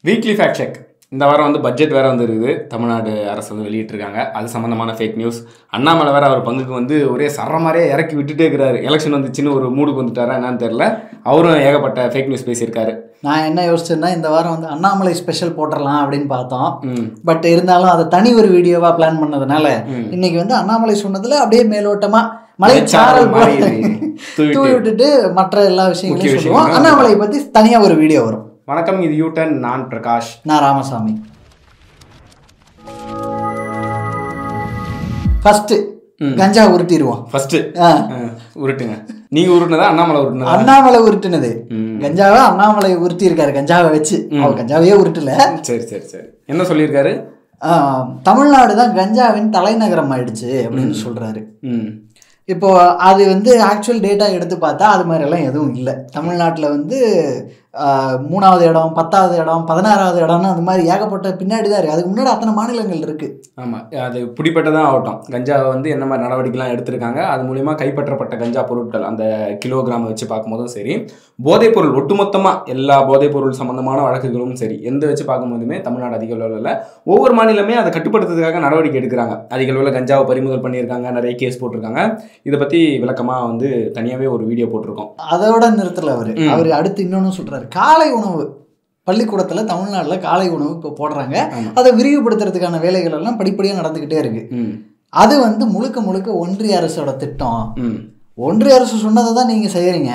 Weekly fact check இந்த வாரம் வந்து பட்ஜெட் வேற வந்து இருக்குது தமிழ்நாடு அரசு வந்து வெளியிட்டிருக்காங்க அது சம்மந்தமான ஃபேக் நியூஸ் அண்ணாமலை வேற அவர் பங்குக்கு வந்து ஒரே சர்ற மாதிரியே இறக்கி விட்டுட்டே இருக்கிறாரு எலெக்ஷன் வந்துச்சுன்னு ஒரு மூடுக்கு வந்துட்டாரா என்னன்னு தெரியல அவரும் ஏகப்பட்ட ஃபேக் நியூஸ் பேசியிருக்காரு நான் என்ன யோசிச்சேன்னா இந்த வாரம் வந்து அண்ணாமலை ஸ்பெஷல் போட்டுடலாம் அப்படின்னு பார்த்தோம் ம் பட் இருந்தாலும் அதை தனி ஒரு வீடியோவா பிளான் பண்ணதுனால ம். இன்னைக்கு வந்து அண்ணாமலை சொன்னதுல அப்படியே மேலோட்டமா மலைச்சாரல் போல மாதிரி தூவிட்டு. தூவி விட்டுட்டு மற்ற எல்லா முக்கிய விஷயங்களையும் சொல்லுவோம் விஷயங்கள்லாம் அண்ணாமலை பத்தி தனியா ஒரு வீடியோ வரும் வணக்கம் இது யூட்டன் நான் பிரகாஷ் நான் ராமசாமி ஃபர்ஸ்ட் ம். கஞ்சா உருட்டிடுவோம் ஃபர்ஸ்ட் ஆ, உருட்டுங்க நீங்க உருட்டுனதா அண்ணாமலை உருட்டுனதா அண்ணாமலை உருட்டுனது ம். கஞ்சாவை அண்ணாமலை உருட்டி இருக்காரு கஞ்சாவை வச்சு அவர் கஞ்சாவையே உருட்டல சரி சரி சரி என்ன சொல்லியிருக்காரு ஆ, தமிழ்நாடு தான் கஞ்சாவின் தலைநகரம் ஆயிடுச்சு அப்படின்னு சொல்றாரு ம் இப்போ அது வந்து ஆக்சுவல் டேட்டா எடுத்து பார்த்தா அது மாதிரிலாம் எதுவும் இல்லை தமிழ்நாட்டில் வந்து ஆ, மூணாவது இடம் பத்தாவது இடம் பதினாறாவது இடம்னு அந்த மாதிரி ஏகப்பட்ட பின்னாடி தான் இருக்குது அதுக்கு முன்னாடி அத்தனை மாநிலங்கள் இருக்குது ஆமாம் அது பிடிப்பட்டதான் ஆகட்டும் கஞ்சாவை வந்து என்ன மாதிரி நடவடிக்கைலாம் எடுத்திருக்காங்க அது மூலிமா கைப்பற்றப்பட்ட கஞ்சா பொருட்கள் அந்த கிலோகிராமை வச்சு பார்க்கும்போதும் சரி போதைப் பொருள் ஒட்டுமொத்தமாக எல்லா போதைப் பொருள் சம்மந்தமான வழக்குகளும் சரி எந்த வச்சு பார்க்கும்போதுமே தமிழ்நாடு அதிக அளவில் ஒவ்வொரு மாநிலமே அதை கட்டுப்படுத்துறதுக்காக நடவடிக்கை எடுக்கிறாங்க அதிக அளவில் கஞ்சாவை பறிமுதல் பண்ணியிருக்காங்க நிறைய கேஸ் போட்டிருக்காங்க இதை பற்றி விளக்கமாக வந்து தனியாகவே ஒரு வீடியோ போட்டிருக்கோம் அதோட நிறுத்தல அவர் ம். அவர் அடுத்து இன்னொன்று சொல்றாரு காலை உணவு பள்ளிக்கூடத்தில் தமிழ்நாட்டில் காலை உணவு இப்போ போடுறாங்க ஆமாம் அதை விரிவுபடுத்துறதுக்கான வேலைகள் எல்லாம் படிப்படியாக நடந்துக்கிட்டே இருக்கு ம் அது வந்து முழுக்க முழுக்க ஒன்றிய அரசோட திட்டம் ம் ஒன்றிய அரசு சொன்னதை தான் நீங்கள் செய்கிறீங்க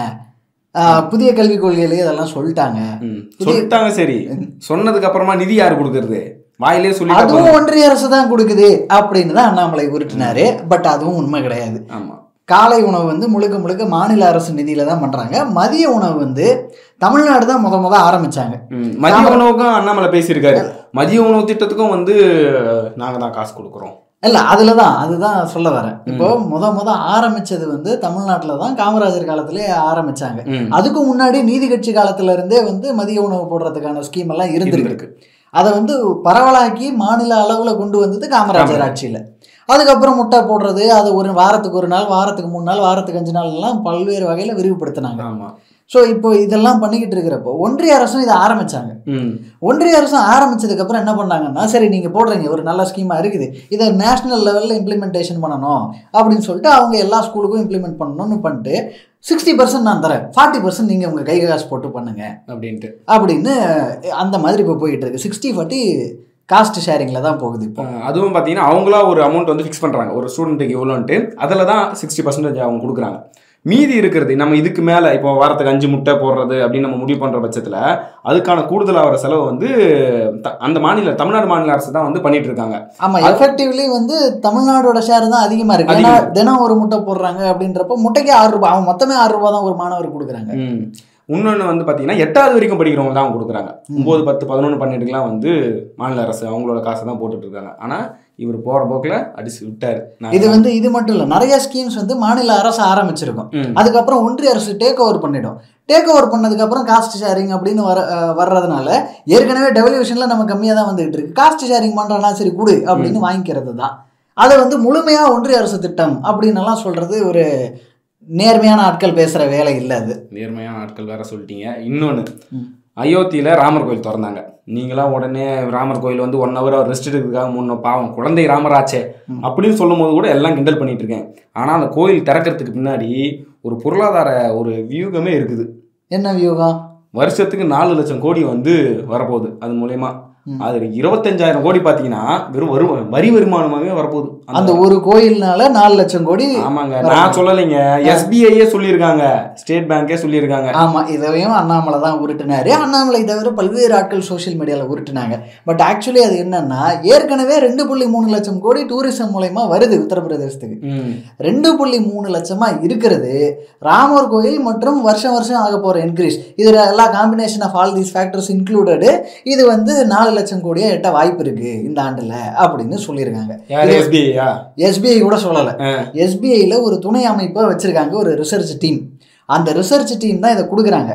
புதிய கல்விக் கொள்கையிலேயே இதெல்லாம் சொல்லிட்டாங்க ம் சொல்லிட்டாங்க சரி சொன்னதுக்கு அப்புறமா நிதி யார் கொடுக்கறது வாயிலே சொல்லிட்டா அதுவும் போதும். ஒன்றிய அரசு தான் கொடுக்குது அப்படின்னு தான் அண்ணாமலை உருட்டினாரு பட் அதுவும் உண்மை கிடையாது ஆமா காலை உணவு வந்து முழுக்க முழுக்க மாநில அரசு நிதியில தான் பண்றாங்க மதிய உணவு வந்து தமிழ்நாடு தான் முத முத ஆரம்பிச்சாங்க ம், மதிய உணவுக்கும் அண்ணாமலை பேசியிருக்காரு மதிய உணவு திட்டத்துக்கும் வந்து நாங்க தான் காசு கொடுக்குறோம் இல்ல அதுல தான் அதுதான் சொல்ல வரேன் இப்போ முத முத ஆரம்பிச்சது வந்து தமிழ்நாட்டுல தான் காமராஜர் காலத்திலே ஆரம்பிச்சாங்க ம், அதுக்கு முன்னாடி நீதி கட்சி காலத்துல இருந்தே வந்து மதிய உணவு போடுறதுக்கான ஸ்கீம் எல்லாம் இருந்திருக்கு இருந்திருக்கு அதை வந்து பரவலாக்கி மாநில அளவுல கொண்டு வந்தது காமராஜர் ஆட்சியில அதுக்கப்புறம் முட்டை போடுறது அது ஒரு வாரத்துக்கு ஒரு நாள் வாரத்துக்கு மூணு நாள் வாரத்துக்கு அஞ்சு நாள் எல்லாம் பல்வேறு வகையில விரிவுபடுத்தினாங்க ஆமா ஸோ இப்போ இதெல்லாம் பண்ணிக்கிட்டு இருக்கிறப்போ ஒன்றிய அரசும் இதை ஆரம்பிச்சாங்க ம் ஒன்றிய அரசும் ஆரம்பிச்சதுக்கு அப்புறம் என்ன பண்ணாங்கன்னா சரி நீங்க போடுறீங்க ஒரு நல்ல ஸ்கீமா இருக்குது இதை நேஷனல் லெவல்ல இம்ப்ளிமெண்டேஷன் பண்ணணும் அப்படின்னு சொல்லிட்டு அவங்க எல்லா ஸ்கூலுக்கும் இம்ப்ளிமெண்ட் பண்ணணும்னு பண்ணிட்டு சிக்ஸ்டி பர்சன்ட் நான் தரேன் ஃபார்ட்டி பர்சன்ட் நீங்க உங்க கை காசு போட்டு பண்ணுங்க அப்படின்ட்டு அப்படின்னு அந்த மாதிரி இப்போ போயிட்டு இருக்கு சிக்ஸ்டி ஃபார்ட்டி காஸ்ட் ஷேரிங்ல தான் போகுது இப்போ அஹ், அதுவும் பார்த்தீங்கன்னா அவங்களா ஒரு அமௌண்ட் வந்து ஃபிக்ஸ் பண்ணுறாங்க ஒரு ஸ்டூடெண்ட்டுக்கு இவ்வளோன்ட்டு அதில் தான் சிக்ஸ்டி பர்சன்டேஜ் அவங்க கொடுக்குறாங்க மீதி இருக்கிறது நம்ம இதுக்கு மேலே இப்போ வாரத்துக்கு அஞ்சு முட்டை போடுறது அப்படின்னு நம்ம முடிவு பண்ணுற பட்சத்தில் அதுக்கான கூடுதலாக வர செலவு வந்து த- அந்த மாநில தமிழ்நாடு மாநில அரசு தான் வந்து பண்ணிட்டு இருக்காங்க ஆமா எஃபெக்டிவ்லி வந்து தமிழ்நாடோட ஷேர் தான் அதிகமா இருக்கு ஏன்னா தினம் ஒரு முட்டை போடுறாங்க அப்படின்றப்போ முட்டைக்கு ஆறு ரூபாய் அவன் மொத்தமே ஆறு ரூபாய் தான் ஒரு மாணவருக்கு கொடுக்குறாங்க ம் இன்னொன்று வந்து பார்த்தீங்கன்னா எட்டாவது வரைக்கும் படிக்கிறவங்க தான் அவங்க கொடுக்குறாங்க ஒம்பது பத்து பதினொன்று பன்னெண்டுக்கெலாம் வந்து மாநில அரசு அவங்களோட காசை தான் போட்டுட்டு இருக்காங்க ஆனால் இவர் போகிற போக்கில் அடிச்சு விட்டாரு நான் இது வந்து இது மட்டும் இல்லை நிறைய ஸ்கீம்ஸ் வந்து மாநில அரசு ஆரம்பிச்சிருக்கும் ம். அதுக்கப்புறம் ஒன்றிய அரசு டேக் ஓவர் பண்ணிடும் டேக் ஓவர் பண்ணதுக்கப்புறம் காஸ்ட் ஷேரிங் அப்படின்னு வர அஹ், வர்றதுனால ஏற்கனவே டெவல்யூஷனில் நம்ம கம்மியாக தான் வந்துகிட்டு இருக்கு காஸ்ட் ஷேரிங் பண்ணுறானா சரி கொடு அப்படின்னு வாங்கிக்கிறது தான் அதை வந்து முழுமையாக ஒன்றிய அரசு திட்டம் அப்படின்னு எல்லாம் சொல்றது ஒரு நேர்மையான ஆட்கள் பேசுகிற வேலை இல்லை அது நேர்மையான ஆட்கள் வேற சொல்லிட்டீங்க இன்னொன்று ம். அயோத்தியில் ராமர் கோயில் திறந்தாங்க நீங்களாம் உடனே ராமர் கோயில் வந்து ஒன் ஹவர் அவர் ரெஸ்ட் எடுக்கிறதுக்காக முன்ன பாவம் குழந்தை ராமராச்சே ம். அப்படின்னு சொல்லும் போது கூட எல்லாம் கிண்டல் பண்ணிட்டு இருக்கேன் ஆனால் அந்த கோயில் திறக்கிறதுக்கு பின்னாடி ஒரு பொருளாதார ஒரு வியூகமே இருக்குது என்ன வியூகம் வருஷத்துக்கு நாலு லட்சம் கோடி வந்து வரப்போகுது அது மூலயமா ம். அது இருபத்தஞ்சாயிரம் கோடி பார்த்தீங்கன்னா வெறும் வரு வரி வருமானமாகவே வரப்போகுது அந்த ஒரு கோயில்னால நாலு லட்சம் கோடி ஆமாங்க நான் சொல்லலைங்க எஸ்பிஐயே சொல்லியிருக்காங்க ஸ்டேட் பேங்கே சொல்லியிருக்காங்க ஆமா இதையும் அண்ணாமலை தான் உருட்டினாரு அண்ணாமலை தவிர பல்வேறு ஆட்கள் சோஷியல் மீடியாவில் உருட்டினாங்க பட் ஆக்சுவலி அது என்னன்னா ஏற்கனவே ரெண்டு புள்ளி மூணு லட்சம் கோடி டூரிசம் மூலயமா வருது உத்தரப்பிரதேசத்துக்கு ம் ரெண்டு புள்ளி மூணு லட்சமா இருக்கிறது ராமர் கோயில் மற்றும் வருஷம் வருஷம் ஆக போற இன்க்ரீஸ் இதுல எல்லா combination of all these factors included இது வந்து நாலு லட்சம் கோடியா எட்ட வாய்ப்பு இருக்கு இந்த ஆண்டுல அப்படின்னு சொல்லியிருக்காங்க யார் எஸ்பிஐயா எஸ்பிஐ கூட சொல்லலை எஸ்பிஐயில் ஒரு துணை அமைப்பை வச்சுருக்காங்க ஒரு ரிசர்ச் டீம் அந்த ரிசர்ச் டீம் தான் இதை கொடுக்குறாங்க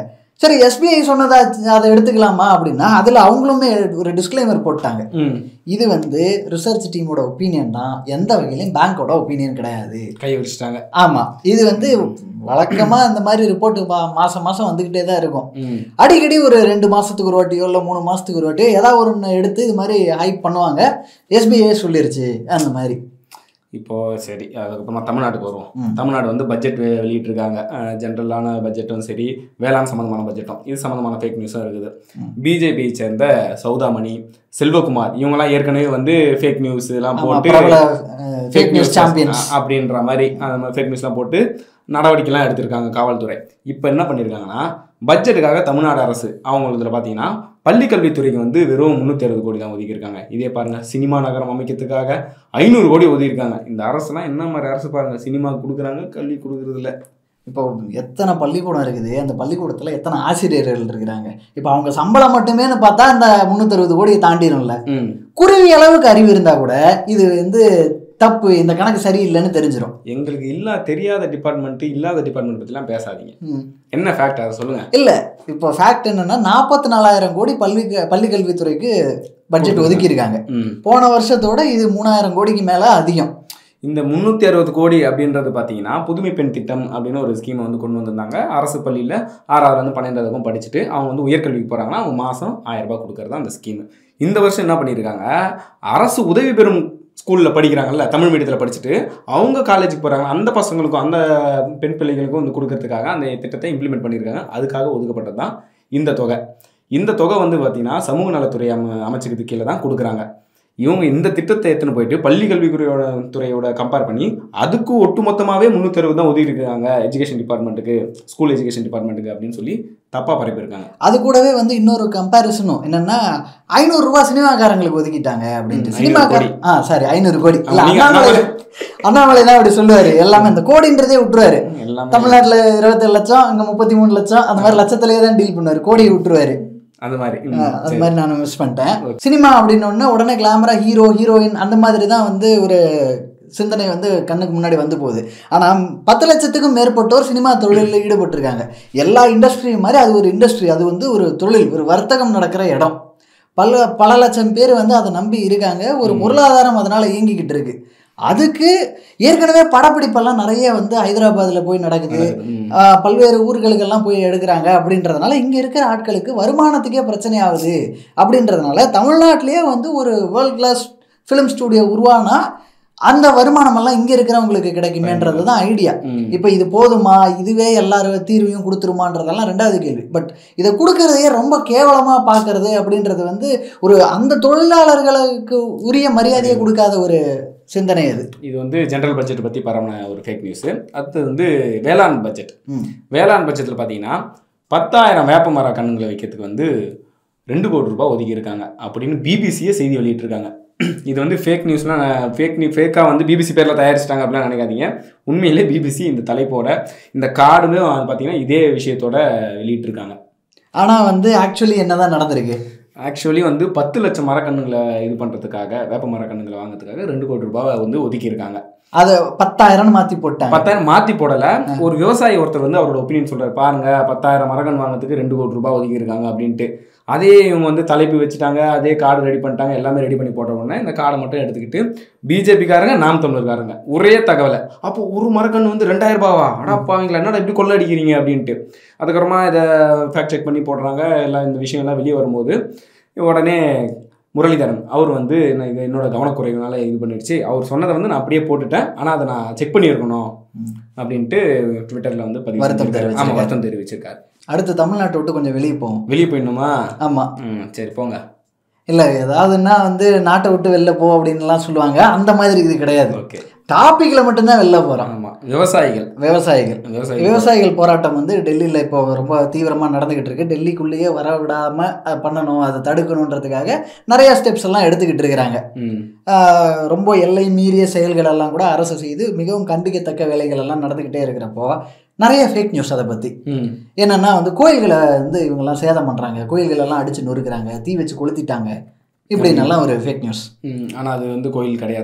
சரி எஸ்பிஐ சொன்னதா அதை எடுத்துக்கலாமா அப்படின்னா அதில் அவங்களுமே ஒரு டிஸ்க்ளைமர் போட்டாங்க ம் இது வந்து ரிசர்ச் டீமோட ஒப்பீனியன் தான் எந்த வகையிலையும் பேங்க்கோட ஒப்பீனியன் கிடையாது கை வச்சுட்டாங்க ஆமாம் இது வந்து வழக்கமாக இந்த மாதிரி ரிப்போர்ட் மாதம் மாதம் வந்துக்கிட்டே தான் இருக்கும் ம் அடிக்கடி ஒரு ரெண்டு மாதத்துக்கு ஒரு வாட்டியோ இல்லை மூணு மாதத்துக்கு ஒரு வாட்டியோ ஏதாவது ஒரு ஒன்று எடுத்து இது மாதிரி ஹைப் பண்ணுவாங்க எஸ்பிஐ சொல்லிருச்சு அந்த மாதிரி இப்போ சரி அதுக்கப்புறமா தமிழ்நாட்டுக்கு வருவோம் ம். தமிழ்நாடு வந்து பட்ஜெட் வெளியிட்டிருக்காங்க ஜென்ரலான பட்ஜெட்டும் சரி வேளாண் சம்மந்தமான பட்ஜெட்டும் இது சம்மந்தமான ஃபேக் நியூஸும் இருக்குது ம். பிஜேபியை சேர்ந்த சௌதாமணி செல்வகுமார் இவங்கெல்லாம் ஏற்கனவே வந்து ஃபேக் நியூஸ் எல்லாம் ஆமா, போட்டு பிரபல ஃபேக் நியூஸ் சாம்பியன்ஸ் அ- அப்படின்ற மாதிரி அந்த மாதிரி ஃபேக் நியூஸ்லாம் போட்டு நடவடிக்கைலாம் எடுத்திருக்காங்க காவல்துறை இப்போ என்ன பண்ணியிருக்காங்கன்னா பட்ஜெட்டுக்காக தமிழ்நாடு அரசு அவங்க இதில் பார்த்தீங்கன்னா பள்ளி கல்வித்துறைக்கு வந்து வெறும் முந்நூற்றி அறுபது கோடி தான் ஒதுக்கியிருக்காங்க இதே பாருங்க சினிமா நகரம் அமைக்கிறதுக்காக ஐநூறு கோடி ஒதுக்கியிருக்காங்க இந்த அரசுலாம் என்ன மாதிரி அரசு பாருங்க சினிமா கொடுக்குறாங்க கல்வி கொடுக்குறது இல்ல இப்போ எத்தனை பள்ளிக்கூடம் இருக்குது அந்த பள்ளிக்கூடத்தில் எத்தனை ஆசிரியர்கள் இருக்கிறாங்க இப்போ அவங்க சம்பளம் மட்டுமேன்னு பார்த்தா இந்த முந்நூற்றறுபது கோடியை தாண்டிடும்ல ம் குருவி அளவுக்கு அறிவு இருந்தால் கூட இது வந்து தப்பு இந்த கணக்கு சரியில்லைன்னு தெரிஞ்சிடும் எங்களுக்கு இல்லா தெரியாத டிபார்ட்மெண்ட் இல்லாத டிபார்ட்மெண்ட் பற்றிலாம் பேசாதீங்க என்ன ஃபேக்ட் அதை சொல்லுங்க இல்லை இப்போ ஃபேக்ட் என்னன்னா நாற்பத்தி நாலாயிரம் கோடி பள்ளி பள்ளி கல்வித்துறைக்கு பட்ஜெட் ஒதுக்கியிருக்காங்க ம் போன வருஷத்தோட இது மூணாயிரம் கோடிக்கு மேலே அதிகம் இந்த முந்நூற்றி அறுபது கோடி அப்படின்றது பார்த்தீங்கன்னா புதுமை பெண் திட்டம் அப்படின்னு ஒரு ஸ்கீமை வந்து கொண்டு வந்திருந்தாங்க அரசு பள்ளியில் ஆறாவதுலேருந்து பன்னெண்டாவதுக்கும் படிச்சுட்டு அவங்க வந்து உயர்கல்விக்கு போகிறாங்கன்னா அவங்க மாதம் ஆயிரம் ரூபாய் கொடுக்கறது தான் அந்த ஸ்கீம் இந்த வருஷம் என்ன பண்ணியிருக்காங்க அரசு உதவி பெறும் ஸ்கூலில் படிக்கிறாங்கல்ல தமிழ் மீடியத்தில் படிச்சுட்டு அவங்க காலேஜுக்கு போகிறாங்க அந்த பசங்களுக்கும் அந்த பெண் பிள்ளைகளுக்கும் வந்து கொடுக்கறதுக்காக அந்த திட்டத்தை இம்ப்ளிமெண்ட் பண்ணியிருக்காங்க அதுக்காக ஒதுக்கப்பட்டது தான் இந்த தொகை இந்த தொகை வந்து பார்த்தீங்கன்னா சமூக நலத்துறை அம அமைச்சகத்துக்கு கீழே தான் கொடுக்குறாங்க இவங்க இந்த திட்டத்தை எடுத்துன்னு போயிட்டு பள்ளி கல்வித்துறையோட துறையோட கம்பேர் பண்ணி அதுக்கு ஒட்டுமொத்தமாகவே முந்நூற்றி அறுபது தான் ஒதுக்கியிருக்காங்க எஜுகேஷன் டிபார்ட்மெண்ட்டுக்கு ஸ்கூல் எஜுகேஷன் டிபார்ட்மெண்ட்டுக்கு அப்படின்னு சொல்லி தப்பாக பரப்பியிருக்காங்க அது கூடவே வந்து இன்னொரு கம்பேரிசனும் என்னன்னா ஐநூறு ரூபாய் சினிமாக்காரங்களுக்கு ஒதுக்கிட்டாங்க அப்படின்ட்டு ம், சினிமாக்கார 500 ஆ சாரி ஐநூறு கோடி இல்ல நீங்க அண்ணாமலை அண்ணாமலை தான் அப்படி சொல்லுவாரு எல்லாமே இந்த கோடின்றதே விட்டுருவாரு எல்லாமே தமிழ்நாட்டுல இருபத்தேழு லட்சம் அங்க முப்பத்தி மூணு லட்சம் அந்த மாதிரி லட்சத்திலேயே தான் டீல் பண்ணுவாரு கோடியை விட்டுருவாரு அந்த மாதிரி ம், ஆ, அது சரி. மாதிரி நான் மிஸ் பண்ணிட்டேன் சினிமா அப்படின்னு ஒன்று உடனே கிளாமரா ஹீரோ ஹீரோயின் அந்த மாதிரி தான் வந்து ஒரு சிந்தனை வந்து கண்ணுக்கு முன்னாடி வந்து போகுது ஆனால் பத்து லட்சத்துக்கும் மேற்பட்டோர் சினிமா தொழிலில் ஈடுபட்டிருக்காங்க எல்லா இண்டஸ்ட்ரியும் மாதிரி அது ஒரு இண்டஸ்ட்ரி அது வந்து ஒரு தொழில் ஒரு வர்த்தகம் நடக்கிற இடம் பல பல லட்சம் பேர் வந்து அதை நம்பி இருக்காங்க ஒரு பொருளாதாரம் அதனால் இயங்கிக்கிட்டு இருக்கு அதுக்கு ஏற்கனவே படப்பிடிப்பெல்லாம் நிறைய வந்து ஹைதராபாத்தில் போய் நடக்குது ம். ஆஹ் பல்வேறு ஊர்களுக்கெல்லாம் போய் எடுக்கிறாங்க அப்படின்றதுனால இங்கே இருக்கிற ஆட்களுக்கு வருமானத்துக்கே பிரச்சனை ஆகுது அப்படின்றதுனால தமிழ்நாட்டிலேயே வந்து ஒரு வேர்ல்ட் கிளாஸ் ஃபிலிம் ஸ்டூடியோ உருவானா அந்த வருமானமெல்லாம் இங்கே இருக்கிறவங்களுக்கு கிடைக்குமேன்றது தான் ஐடியா ம். இப்போ இது போதுமா இதுவே எல்லாரும் தீர்வையும் கொடுத்துருமான்றதெல்லாம் ரெண்டாவது கேள்வி பட் இதை கொடுக்கறதையே ரொம்ப கேவலமாக பார்க்கறது அப்படின்றது வந்து ஒரு அந்த தொழிலாளர்களுக்கு உரிய மரியாதையை கொடுக்காத ஒரு சிந்தனை அது இது வந்து ஜென்ரல் பட்ஜெட் பற்றி பரவன ஒரு ஃபேக் நியூஸு அடுத்தது வந்து வேளாண் பட்ஜெட் ம். வேளாண் பட்ஜெட்டில் பார்த்தீங்கன்னா பத்தாயிரம் வேப்ப மர கண்ணுங்களை வைக்கிறதுக்கு வந்து ரெண்டு கோடி ரூபாய் ஒதுக்கியிருக்காங்க அப்படின்னு பிபிசியே செய்தி வெளியிட்டிருக்காங்க இது வந்து ஃபேக் நியூஸ்லாம் ஃபேக் நியூ ஃபேக்காக வந்து பிபிசி பேரில் தயாரிச்சிட்டாங்க அப்படிலாம் நினைக்காதீங்க உண்மையிலே பிபிசி இந்த தலைப்போட இந்த கார்டுமே பார்த்தீங்கன்னா இதே விஷயத்தோட வெளியிட்டிருக்காங்க ஆனால் வந்து ஆக்சுவலி என்னதான் நடந்திருக்கு ஆக்சுவலி வந்து பத்து லட்சம் மரக்கண்ணுங்களை இது பண்ணுறதுக்காக வேப்ப மரக்கண்ணுங்களை வாங்குறதுக்காக ரெண்டு கோடி ரூபாய் வந்து ஒதுக்கியிருக்காங்க அதை பத்தாயிரம்னு மாற்றி போட்டாங்க பத்தாயிரம் மாற்றி போடலை ஒரு விவசாயி ஒருத்தர் வந்து அவரோட ஒப்பீனியன் சொல்றாரு பாருங்க பத்தாயிரம் மரக்கன் வாங்குறதுக்கு ரெண்டு கோடி ரூபாய் ஒதுக்கியிருக்காங்க அப்படின்ட்டு அதே இவங்க வந்து தலைப்பு வச்சுட்டாங்க அதே கார்டு ரெடி பண்ணிட்டாங்க எல்லாமே ரெடி பண்ணி போட்ட உடனே இந்த கார்டை மட்டும் எடுத்துக்கிட்டு பிஜேபிக்காரங்க நாம் தமிழர்காரங்க ஒரே தகவலை அப்போ ஒரு மரக்கன்று வந்து ரெண்டாயிரம் ரூபாவா அடாப்பாவீங்களா என்னடா இப்படி கொள்ள அடிக்கிறீங்க அப்படின்ட்டு அதுக்கப்புறமா இதை ஃபேக்ட் செக் பண்ணி போடுறாங்க எல்லாம் இந்த விஷயம்லாம் வெளியே வரும்போது உடனே முரளிதரன் அவர் வந்து நான் இது என்னோட கவனக்குறைவுனால இது பண்ணிடுச்சு அவர் சொன்னதை வந்து நான் அப்படியே போட்டுட்டேன் ஆனால் அதை நான் செக் பண்ணியிருக்கணும் ம். அப்படின்ட்டு ட்விட்டரில் வந்து பதிவு வருத்தம் செஞ்சிருக்காரு. ஆமா தெரிவிச்சிருக்காரு. வருத்தம் தெரிவிச்சிருக்காரு அடுத்து தமிழ்நாட்டை விட்டு கொஞ்சம் வெளியே போவோம் வெளியே போயிடணுமா ஆமாம் ம் சரி போங்க இல்லை ஏதாவதுன்னா வந்து நாட்டை விட்டு வெளில போ அப்படின்லாம் சொல்லுவாங்க அந்த மாதிரி இது கிடையாது ஓகே டாப்பிக்கில் மட்டும்தான் வெளில போகிறோம் ஆமாம் விவசாயிகள் விவசாயிகள் விவசாயிகள் விவசாயிகள் போராட்டம் வந்து டெல்லியில் இப்போ ரொம்ப தீவிரமாக நடந்துக்கிட்டு இருக்கு டெல்லிக்குள்ளேயே வர விடாமல் பண்ணணும் அதை தடுக்கணுன்றதுக்காக நிறைய ஸ்டெப்ஸ் எல்லாம் எடுத்துக்கிட்டு இருக்கிறாங்க ம் ஆஹ் ரொம்ப எல்லை மீறிய செயல்கள் எல்லாம் கூட அரசு செய்து மிகவும் கண்டிக்கத்தக்க வேலைகள் எல்லாம் நடந்துக்கிட்டே இருக்கிறப்போ நிறைய ஃபேக் நியூஸ் அதை பற்றி ம் என்னன்னா வந்து கோயில்களை வந்து இவங்கெல்லாம் சேதம் பண்ணுறாங்க கோயில்கள் எல்லாம் அடிச்சு நொறுக்குறாங்க தீ வச்சு கொளுத்திட்டாங்க இப்படின்னெல்லாம் ஒரு ஃபேக் நியூஸ் ம் ஆனால் அது வந்து கோயில் கிடையாதா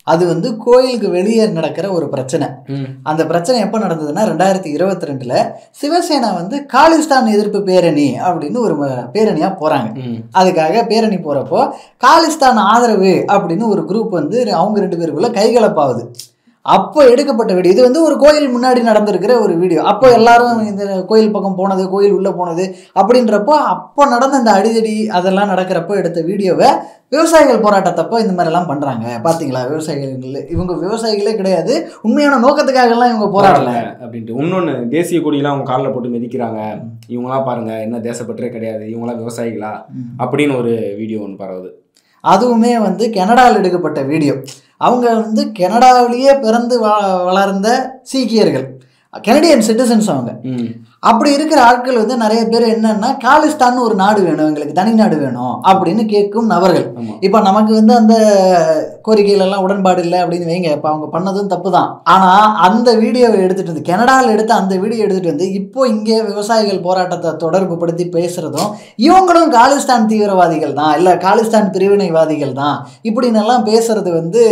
அது வந்து கோயிலுக்கு வெளியே நடக்கிற ஒரு பிரச்சனை ம் அந்த பிரச்சனை எப்போ நடந்ததுன்னா ரெண்டாயிரத்தி இருபத்தி ரெண்டுல சிவசேனா வந்து காலிஸ்தான் எதிர்ப்பு பேரணி அப்படின்னு ஒரு ம- பேரணியா போறாங்க ம் அதுக்காக பேரணி போறப்போ காலிஸ்தான் ஆதரவு அப்படின்னு ஒரு குரூப் வந்து அவங்க ரெண்டு பேருக்குள்ள கைகலப்பாகுது அப்போ எடுக்கப்பட்ட வீடியோ இது வந்து ஒரு கோயில் முன்னாடி நடந்திருக்கிற ஒரு வீடியோ அப்போ எல்லாரும் இந்த கோயில் பக்கம் போனது கோயில் உள்ள போனது அப்படின்றப்போ அப்போ நடந்த இந்த அடிதடி அதெல்லாம் நடக்கிறப்போ எடுத்த வீடியோவை விவசாயிகள் போராட்டத்தப்போ இந்த மாதிரிலாம் பண்றாங்க பாத்தீங்களா விவசாயிகள் இவங்க விவசாயிகளே கிடையாது உண்மையான நோக்கத்துக்காகலாம் இவங்க போராடல அப்படின்ட்டு இன்னொன்று தேசிய கொடியெல்லாம் அவங்க காலில் போட்டு மிதிக்கிறாங்க இவங்களாம் பாருங்க என்ன தேசப்பற்றே கிடையாது இவங்களாம் விவசாயிகளா அப்படின்னு ஒரு வீடியோ ஒன்று பரவுது அதுவுமே வந்து கனடாவில் எடுக்கப்பட்ட வீடியோ அவங்க வந்து கனடாவிலேயே பிறந்து வ- வளர்ந்த சீக்கியர்கள் கனடியன் சிட்டிசன்ஸ் அவங்க ம் அப்படி இருக்கிற ஆட்கள் வந்து நிறைய பேர் என்னன்னா காலிஸ்தான் ஒரு நாடு வேணும் எங்களுக்கு தனி நாடு வேணும் அப்படின்னு கேட்கும் நபர்கள் ஆமா. இப்போ நமக்கு வந்து அந்த கோரிக்கையில எல்லாம் உடன்பாடு இல்லை அப்படின்னு வைங்க இப்போ அவங்க பண்ணதும் தப்பு தான் ஆனால் அந்த வீடியோவை எடுத்துட்டு வந்து கனடாவில் எடுத்த அந்த வீடியோ எடுத்துட்டு வந்து இப்போ இங்கே விவசாயிகள் போராட்டத்தை தொடர்பு படுத்தி பேசுறதும் இவங்களும் காலிஸ்தான் தீவிரவாதிகள் தான் இல்லை காலிஸ்தான் பிரிவினைவாதிகள் தான் இப்படின்னு எல்லாம் பேசுறது வந்து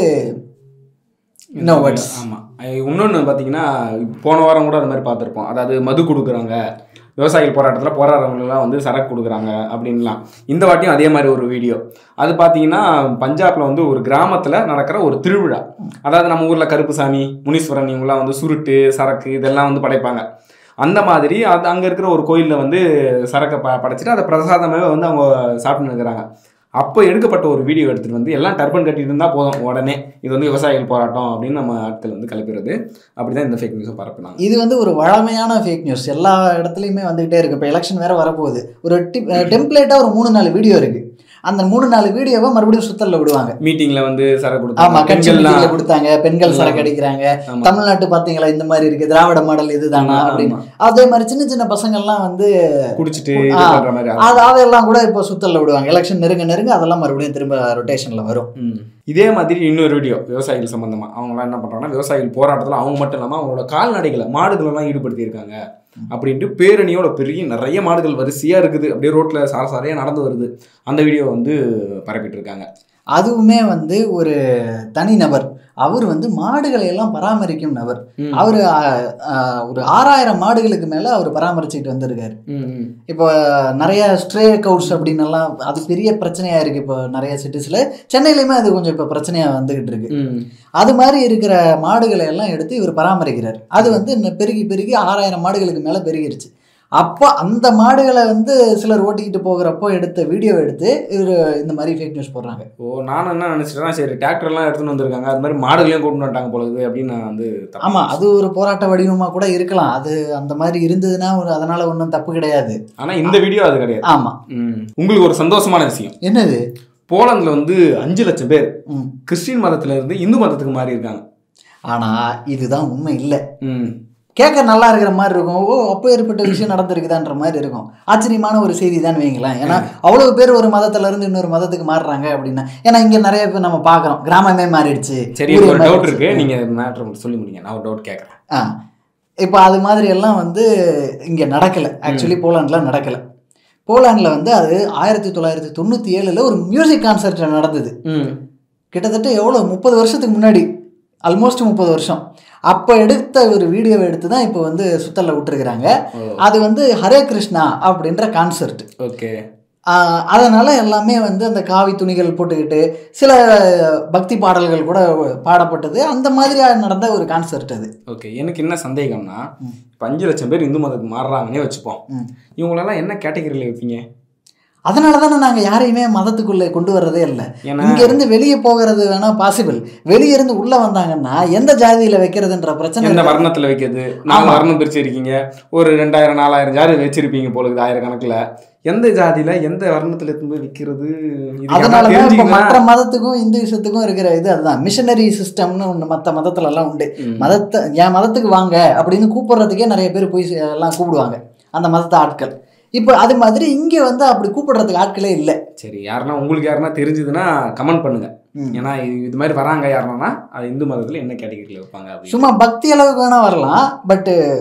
No words. ஆமாம் இன்னொன்று பார்த்தீங்கன்னா போன வாரம் கூட அது மாதிரி பார்த்துருப்போம் அதாவது மது கொடுக்குறாங்க விவசாயிகள் போராட்டத்தில் போராடுறவங்களெல்லாம் வந்து சரக்கு கொடுக்குறாங்க அப்படின்லாம் இந்த வாட்டியும் அதே மாதிரி ஒரு வீடியோ அது பார்த்தீங்கன்னா பஞ்சாப்ல வந்து ஒரு கிராமத்தில் நடக்கிற ஒரு திருவிழா அதாவது நம்ம ஊரில் கருப்புசாமி முனீஸ்வரன் இவங்கெல்லாம் வந்து சுருட்டு சரக்கு இதெல்லாம் வந்து படைப்பாங்க அந்த மாதிரி அது அங்கே இருக்கிற ஒரு கோயிலில் வந்து சரக்கை ப படைச்சிட்டு அதை பிரசாதமாகவே வந்து அவங்க சாப்பிட்டு இருக்கிறாங்க அப்போ எடுக்கப்பட்ட ஒரு வீடியோ எடுத்துகிட்டு வந்து எல்லாம் டர்பன் கட்டிட்டு இருந்தால் போதும் உடனே இது வந்து விவசாயிகள் போராட்டம் அப்படின்னு நம்ம ஆட்கள் வந்து கிளப்பிடுறது அப்படி தான் இந்த ஃபேக் நியூஸை பரப்புனாங்க இது வந்து ஒரு வழமையான ஃபேக் நியூஸ் எல்லா இடத்துலையுமே வந்துகிட்டே இருக்கு இப்போ எலெக்ஷன் வேற வரப்போகுது ஒரு டெம்ப்ளேட்டாக ஒரு மூணு நாலு வீடியோ இருக்கு அந்த மூணு நாலு வீடியோவை மறுபடியும் சுத்தல்ல விடுவாங்க மீட்டிங்ல வந்து சரக்கு ஆமா கொடுத்தாங்க கட்சி பெண்கள்லாம் மீட்டிங்ல கொடுத்தாங்க பெண்கள் சரக்கு அடிக்கிறாங்க ஆமா. தமிழ்நாட்டு பாத்தீங்களா இந்த மாதிரி இருக்கு திராவிட மாடல் இதுதானா ஆமா, அப்படின்னு ஆமா. அதே மாதிரி சின்ன சின்ன பசங்கள்லாம் வந்து குடிச்சிட்டு ஆ. இது பண்ற மாதிரி அது அதெல்லாம் கூட இப்போ சுத்தல்ல விடுவாங்க எலெக்ஷன் நெருங்க நெருங்க அதெல்லாம் மறுபடியும் திரும்ப ரொட்டேஷன்ல வரும் ம். இதே மாதிரி இன்னொரு வீடியோ விவசாயிகள் சம்பந்தமா அவங்களாம் என்ன பண்றாங்கன்னா விவசாயிகள் போராட்டத்தில் அவங்க மட்டும் இல்லாமல் அவங்களோட கால்நடைகளை மாடுகளெல்லாம் ஈடுபடுத்தியிருக்காங்க அப்படின்ட்டு பேரணியோட பெரிய நிறைய மாடுகள் வரிசையா இருக்குது அப்படியே ரோட்ல சார சாரையா நடந்து வருது அந்த வீடியோ வந்து பரப்பிட்டு இருக்காங்க அதுவுமே வந்து ஒரு தனிநபர் அவர் வந்து மாடுகளை எல்லாம் பராமரிக்கும் நபர் ம். அவர் ஒரு ஆறாயிரம் மாடுகளுக்கு மேல அவர் பராமரிச்சுட்டு வந்திருக்காரு ம், ம். இப்போ நிறைய ஸ்ட்ரே கவுட்ஸ் அப்படின்னு எல்லாம் அது பெரிய பிரச்சனையா இருக்கு இப்போ நிறைய சிட்டிஸ்ல சென்னையிலுமே அது கொஞ்சம் இப்போ பிரச்சனையா வந்துகிட்டு இருக்கு ம். அது மாதிரி இருக்கிற மாடுகளை எல்லாம் எடுத்து இவர் பராமரிக்கிறார் அது வந்து இன்னும் பெருகி பெருகி ஆறாயிரம் மாடுகளுக்கு மேலே பெருகிருச்சு அப்போ அந்த மாடுகளை வந்து சிலர் ஓட்டிக்கிட்டு போகிறப்போ எடுத்த வீடியோ எடுத்து இவர் இந்த மாதிரி ஃபேக் நியூஸ் போடுறாங்க ஓ நான் என்ன நினைச்சிட்டேன்னா சரி டிராக்டர்லாம் எடுத்துன்னு வந்திருக்காங்க அது மாதிரி மாடுகளையும் கொண்டு வந்துட்டாங்க போல இருக்குது அப்படின்னு நான் வந்து தப்பா ஆமா அது ஒரு போராட்ட வடிவமாக கூட இருக்கலாம் அது அந்த மாதிரி இருந்ததுன்னா ஒரு அதனால ஒன்றும் தப்பு கிடையாது ஆனா இந்த வீடியோ அது கிடையாது ஆமா ம். உங்களுக்கு ஒரு சந்தோஷமான விஷயம் என்னது போலந்துல வந்து அஞ்சு லட்சம் பேர் ம். கிறிஸ்டின் மதத்துல இருந்து இந்து மதத்துக்கு மாறி இருக்காங்க ஆனா இதுதான் உண்மை இல்லை ம். கேட்க நல்லா இருக்கிற மாதிரி இருக்கும் ஓ அப்போ ஏற்பட்ட விஷயம் நடந்திருக்குதான்ற மாதிரி இருக்கும் ஆச்சரியமான ஒரு செய்தி தான் வைங்களேன் ஏன்னா அவ்வளவு பேர் ஒரு மதத்துல இருந்து இன்னொரு மதத்துக்கு மாறுறாங்க அப்படின்னா ஏன்னா இங்க நிறைய பேர் நம்ம பார்க்குறோம் கிராமமே மாறிடுச்சு சரி ஊரே எனக்கு ஒரு டவுட் மாறிடுச்சு. இருக்கு நீங்க மேட்ரு மட்டும் சொல்லி முடிங்க நான் ஒரு டவுட் கேட்கறேன் ஆ இப்போ அது மாதிரி எல்லாம் வந்து இங்கே நடக்கலை ஆக்சுவலி போலாண்டில் நடக்கலை போலாண்டில் வந்து அது ஆயிரத்தி தொள்ளாயிரத்தி தொண்ணூற்றி ஏழில் ஒரு மியூசிக் கான்சர்ட் நடந்தது ம் கிட்டத்தட்ட எவ்வளோ முப்பது வருஷத்துக்கு முன்னாடி ஆல்மோஸ்ட் முப்பது வருஷம் அப்போ எடுத்த ஒரு வீடியோவை எடுத்து தான் இப்போ வந்து சுத்தல்ல விட்டுருக்குறாங்க ஓ அது வந்து ஹரே கிருஷ்ணா அப்படின்ற கான்செர்ட் ஓகே அதனால் எல்லாமே வந்து அந்த காவி துணிகள் போட்டுக்கிட்டு சில பக்தி பாடல்கள் கூட பாடப்பட்டது அந்த மாதிரியாக நடந்த ஒரு கான்செர்ட் அது ஓகே எனக்கு என்ன சந்தேகம்னா ம். இப்போ அஞ்சு லட்சம் பேர் இந்து மதத்துக்கு மாறுறாங்கன்னே வச்சுப்போம் ம். இவங்களெல்லாம் என்ன கேட்டகரியில் வைப்பீங்க அதனால தானே நாங்கள் யாரையுமே மதத்துக்குள்ளே கொண்டு வர்றதே இல்லை ஏன்னா இங்க இருந்து வெளியே போகிறது வேணா பாசிபிள் வெளியே இருந்து உள்ள வந்தாங்கன்னா எந்த ஜாதியில வைக்கிறதுன்ற பிரச்சனை எந்த இருக்கு. வர்ணத்தில் வைக்கிறது நாலு ஆமா. வர்ணம் பிரிச்சிருக்கீங்க ஒரு ரெண்டாயிரம் நாலாயிரம் ஜாதி வச்சிருப்பீங்க போல இருக்குது ஆயிரக்கணக்கில் எந்த ஜாதியில எந்த வர்ணத்தில் எடுத்து போய் விற்கிறது அதனாலதான் இப்ப மற்ற மதத்துக்கும் இந்துவிசத்துக்கும் இருக்கிற இது அதுதான் மிஷனரி சிஸ்டம்னு ஒன்று மற்ற மதத்துல எல்லாம் உண்டு மதத்தை என் மதத்துக்கு வாங்க அப்படின்னு கூப்பிடுறதுக்கே நிறைய பேர் போய் சே- எல்லாம் கூப்பிடுவாங்க அந்த மதத்தை ஆட்கள் இப்போ அது மாதிரி இங்க வந்து அப்படி கூப்பிடுறதுக்கு ஆட்களே இல்லை சரி யாருன்னா உங்களுக்கு யாருன்னா தெரிஞ்சதுன்னா கமெண்ட் பண்ணுங்க ஏன்னா இது இது மாதிரி வராங்க யாருன்னா அது இந்து மதத்தில் என்ன கேட்டகரியில் வைப்பாங்க அப்படின்னு சும்மா பக்தி அளவுக்கு வேணா வரலாம் பட்டு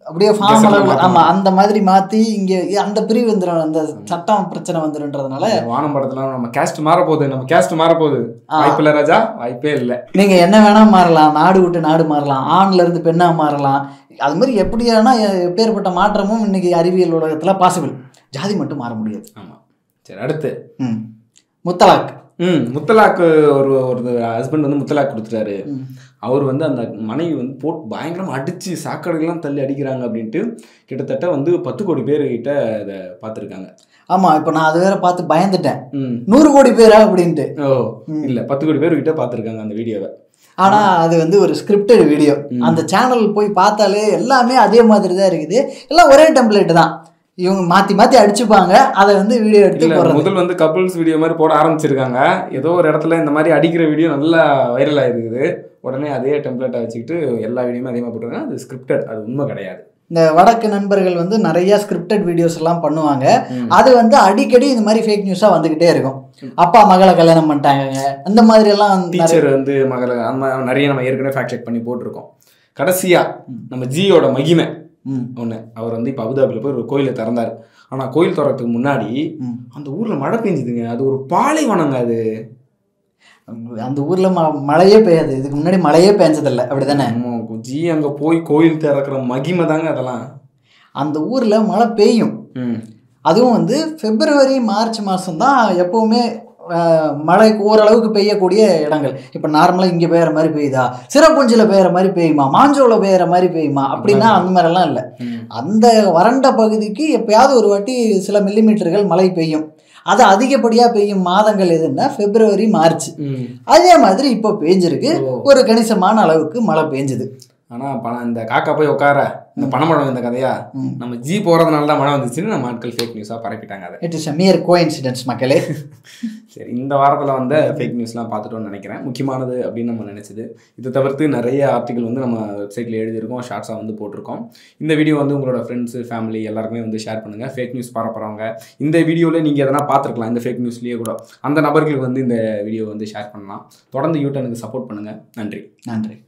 அப்படியே ஃபார்ம் Desert ல அளவில் மாத்தணும். ஆமா அந்த மாதிரி மாத்தி இங்க அந்த பிரிவு வந்துடும் அந்த சட்டம் பிரச்சனை வந்துருன்றதுனால வானம் படத்துல நம்ம கேஸ்ட் மாற போகுது நம்ம கேஸ்ட் மாற போகுது ஆ. வாய்ப்பு இல்ல ராஜா வாய்ப்பே இல்ல நீங்க என்ன வேணா மாறலாம் நாடு விட்டு நாடு மாறலாம் ஆண்ல இருந்து பெண்ணா மாறலாம் அது மாதிரி எப்படியானா எப்பேற்பட்ட மாற்றமும் இன்னைக்கு அறிவியல் உலகத்துல பாசிபிள் ஜாதி மட்டும் மாற முடியாது ஆமா சரி அடுத்து ம் முத்தலாக் ம் முத்தலாக்கு ஒரு ஒரு ஹஸ்பண்ட் வந்து முத்தலாக் கொடுத்துட்டாரு ம். அவர் வந்து அந்த மனைவி வந்து போட்டு பயங்கரமா அடிச்சு சாக்கடைகள்லாம் தள்ளி அடிக்கிறாங்க அப்படின்ட்டு கிட்டத்தட்ட வந்து பத்து கோடி பேர் கிட்ட இதை பார்த்துருக்காங்க ஆமா இப்போ நான் அது வேற பார்த்து பயந்துட்டேன் ம் நூறு கோடி பேரா அப்படின்ட்டு ஓ இல்ல பத்து கோடி பேர் கிட்ட பார்த்துருக்காங்க அந்த வீடியோவை ஆனா அது வந்து ஒரு ஸ்கிரிப்டட் வீடியோ ம். அந்த சேனல் போய் பார்த்தாலே எல்லாமே அதே மாதிரி தான் இருக்குது எல்லாம் ஒரே டெம்ப்ளேட் தான் இவங்க மாத்தி மாத்தி அடிச்சுப்பாங்க அதை வந்து வீடியோ எடுத்து இல்ல போடுறது முதல் வந்து கப்புள்ஸ் வீடியோ மாதிரி போட ஆரம்பிச்சிருக்காங்க ஏதோ ஒரு இடத்துல இந்த மாதிரி அடிக்கிற வீடியோ நல்லா வைரல் ஆயிருக்குது உடனே அதே டெம்ப்ளேட்டை வச்சுக்கிட்டு எல்லா வீடியோமே அதே மாதிரி போட்டுருக்காங்க அது ஸ்கிரிப்டட் அது உண்மை கிடையாது இந்த வடக்கு நண்பர்கள் வந்து நிறைய ஸ்கிரிப்டட் வீடியோஸ் எல்லாம் பண்ணுவாங்க ம். அது வந்து அடிக்கடி இந்த மாதிரி ஃபேக் நியூஸா வந்துகிட்டே இருக்கும் அப்பா மகளை கல்யாணம் பண்ணிட்டாங்க அந்த மாதிரி எல்லாம் வந்து நிறைய- டீச்சர் வந்து மகளை அந்த மாதிரி நிறைய நம்ம ஏற்கனவே ஃபேக்ட் செக் பண்ணி போட்டிருக்கோம் கடைசியா நம்ம ஜியோட மகிமை ம், ஒன்று அவர் வந்து இப்போ அபுதாபியில் போய் ஒரு கோயிலை திறந்தார் ஆனால் கோயில் திறக்கிறதுக்கு முன்னாடி ம். அந்த ஊரில் மழை பெஞ்சுதுங்க அது ஒரு பாலைவனங்க அது அந்த ஊர்ல ம- மழையே பெய்யாது இதுக்கு முன்னாடி மழையே பெஞ்சதில்லை அப்படிதானே ஆமா, ஜி அங்கே போய் கோயில் திறக்கிற மகிமை தாங்க அதெல்லாம் அந்த ஊர்ல மழை பெய்யும் ம் அதுவும் வந்து பிப்ரவரி மார்ச் மாதம் தான் எப்போவுமே அஹ், மழை ஓரளவுக்கு பெய்யக்கூடிய இடங்கள் இப்போ நார்மலாக இங்கே பெய்யுற மாதிரி பெய்யுதா சிறப்புஞ்சில் பெய்யுற மாதிரி பெய்யுமா மாஞ்சோவில் பெய்யுற மாதிரி பெய்யுமா அப்படின்னா அந்த மாதிரிலாம் இல்லை ம். அந்த வறண்ட பகுதிக்கு எப்பயாவது ஒரு வாட்டி சில மில்லிமீட்டர்கள் மழை பெய்யும் அது அதிகப்படியாக பெய்யும் மாதங்கள் எதுன்னா பிப்ரவரி மார்ச் ம் அதே மாதிரி இப்போ பெஞ்சிருக்கு ஓ. ஒரு கணிசமான அளவுக்கு மழை பெஞ்சுது ஆனால் பணம் இந்த காக்கா போய் உட்கார இந்த பணமழை இந்த கதையா ம். நம்ம ஜி போகிறதுனால தான் மழை வந்துச்சுன்னு நம்ம ஆட்கள் ஃபேக் நியூஸாக பரப்பிட்டாங்க அதை it is a mere coincidence மக்களே சரி இந்த வாரத்தில் வந்த ஃபேக் நியூஸ்லாம் பார்த்துட்டோம்னு நினைக்கிறேன் முக்கியமானது அப்படின்னு நம்ம நினச்சது இது தவிர்த்து நிறைய ஆர்டிகல் வந்து நம்ம வெப்சைட்டில் எழுதியிருக்கோம் ஷார்ட்ஸாக வந்து போட்டிருக்கோம் இந்த வீடியோ வந்து உங்களோட ஃப்ரெண்ட்ஸு ஃபேமிலி எல்லாருக்குமே வந்து ஷேர் பண்ணுங்கள் ஃபேக் நியூஸ் பரப்புறவங்க இந்த வீடியோவில் நீங்கள் எதனா பார்த்துருக்கலாம் இந்த ஃபேக் நியூஸ்லேயே கூட அந்த நபர்களுக்கு வந்து இந்த வீடியோ வந்து ஷேர் பண்ணலாம் தொடர்ந்து யூட்டனுக்கு சப்போர்ட் பண்ணுங்கள் நன்றி நன்றி